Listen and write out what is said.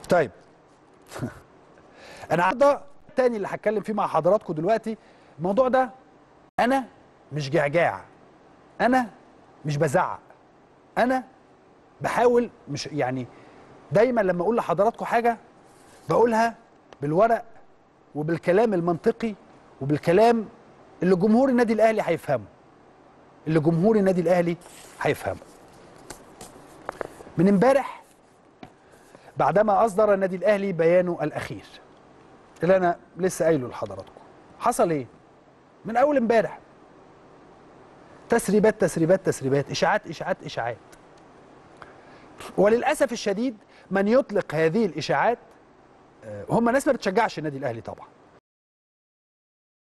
طيب انا النهارده التاني اللي هتكلم فيه مع حضراتكم دلوقتي الموضوع ده انا مش جعجاع انا مش بزعق انا بحاول مش يعني دايما لما اقول لحضراتكم حاجه بقولها بالورق وبالكلام المنطقي وبالكلام اللي جمهور النادي الاهلي هيفهمه اللي جمهور النادي الاهلي هيفهمه من امبارح بعدما اصدر النادي الاهلي بيانه الاخير اللي انا لسه قايله لحضراتكم حصل ايه من اول امبارح تسريبات تسريبات تسريبات اشاعات اشاعات اشاعات وللاسف الشديد من يطلق هذه الاشاعات آه، هم ناس ما بتشجعش النادي الاهلي طبعا